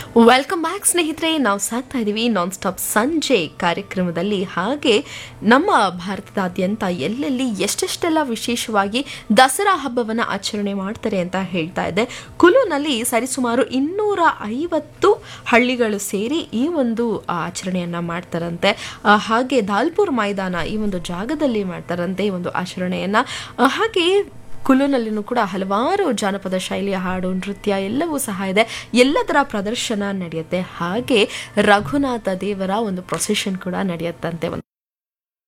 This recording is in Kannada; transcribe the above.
ವೆಲ್ಕಮ್ ಬ್ಯಾಕ್ ಸ್ನೇಹಿತರೆ ನಾವು ಸಾಕ್ತಾ ಇದ್ದೀವಿ ನಾನ್ ಸ್ಟಾಪ್ ಸಂಜೆ ಕಾರ್ಯಕ್ರಮದಲ್ಲಿ ಹಾಗೆ ನಮ್ಮ ಭಾರತದಾದ್ಯಂತ ಎಲ್ಲೆಲ್ಲಿ ಎಷ್ಟೆಷ್ಟೆಲ್ಲ ವಿಶೇಷವಾಗಿ ದಸರಾ ಹಬ್ಬವನ್ನು ಆಚರಣೆ ಮಾಡ್ತಾರೆ ಅಂತ ಹೇಳ್ತಾ ಇದ್ದೆ ಕುಲುನಲ್ಲಿ ಸರಿಸುಮಾರು ಇನ್ನೂರ ಐವತ್ತು ಹಳ್ಳಿಗಳು ಸೇರಿ ಈ ಒಂದು ಆಚರಣೆಯನ್ನ ಮಾಡ್ತಾರಂತೆ ಆ, ಹಾಗೆ ದಾಲ್ಪುರ್ ಮೈದಾನ ಈ ಒಂದು ಜಾಗದಲ್ಲಿ ಮಾಡ್ತಾರಂತೆ ಈ ಒಂದು ಆಚರಣೆಯನ್ನ ಆ, ಹಾಗೆ ಕುಲುನಲ್ಲಿನೂ ಕೂಡ ಹಲವಾರು ಜಾನಪದ ಶೈಲಿಯ ಹಾಡು ನೃತ್ಯ ಎಲ್ಲವೂ ಸಹ ಇದೆ ಎಲ್ಲದರ ಪ್ರದರ್ಶನ ನಡೆಯುತ್ತೆ ಹಾಗೆ ರಘುನಾಥ ದೇವರ ಒಂದು ಪ್ರೊಸೆಷನ್ ಕೂಡ ನಡೆಯುತ್ತಂತೆ ಒಂದು